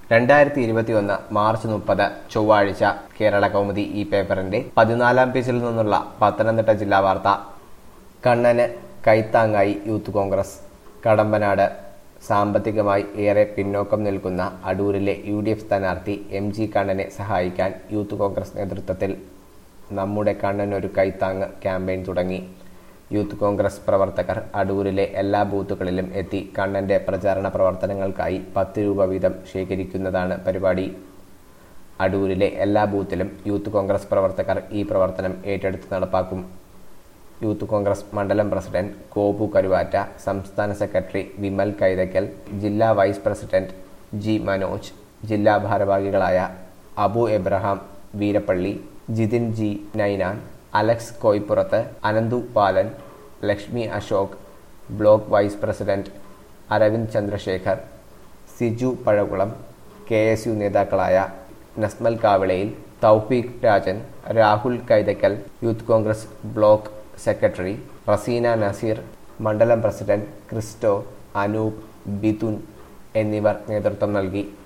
രണ്ടായിരത്തി ഇരുപത്തിയൊന്ന് മാർച്ച് മുപ്പത് ചൊവ്വാഴ്ച കേരള കൗമുദി ഈ പേപ്പറിന്റെ പതിനാലാം പേജിൽ നിന്നുള്ള പത്തനംതിട്ട ജില്ലാ വാർത്ത കണ്ണന് കൈത്താങ്ങായി യൂത്ത് കോൺഗ്രസ് കടമ്പനാട് സാമ്പത്തികമായി ഏറെ പിന്നോക്കം നിൽക്കുന്ന അടൂരിലെ യു ഡി എഫ് സ്ഥാനാർത്ഥി എം ജി കണ്ണനെ സഹായിക്കാൻ യൂത്ത് കോൺഗ്രസ് നേതൃത്വത്തിൽ നമ്മുടെ കണ്ണനൊരു കൈത്താങ് ക്യാമ്പയിൻ തുടങ്ങി യൂത്ത് കോൺഗ്രസ് പ്രവർത്തകർ അടൂരിലെ എല്ലാ ബൂത്തുകളിലും എത്തി കണ്ണന്റെ പ്രചാരണ പ്രവർത്തനങ്ങൾക്കായി പത്ത് രൂപ വീതം ശേഖരിക്കുന്നതാണ് പരിപാടി അടൂരിലെ എല്ലാ ബൂത്തിലും യൂത്ത് കോൺഗ്രസ് പ്രവർത്തകർ ഈ പ്രവർത്തനം ഏറ്റെടുത്ത് നടപ്പാക്കും യൂത്ത് കോൺഗ്രസ് മണ്ഡലം പ്രസിഡന്റ് ഗോപു കരുവാറ്റ സംസ്ഥാന സെക്രട്ടറി വിമൽ കൈതക്കൽ ജില്ലാ വൈസ് പ്രസിഡന്റ് ജി മനോജ് ജില്ലാ ഭാരവാഹികളായ Abu Abraham Veerappally Jithin G Ninan Alex Koipurath Ananthu Palan Lakshmi Ashok block vice president Aravind Chandrasekhar Siju Pazhakulam K S U നേതാക്കളായ Nasmal Kavilayil Thoufeeq Rajan Rahul Kaithakkal youth Congress block secretary Raseena Nazeer മണ്ഡലം പ്രസിഡന്റ് ക്രിസ്റ്റോ അനൂപ് ബിതുൻ എന്നിവർ നേതൃത്വം നൽകി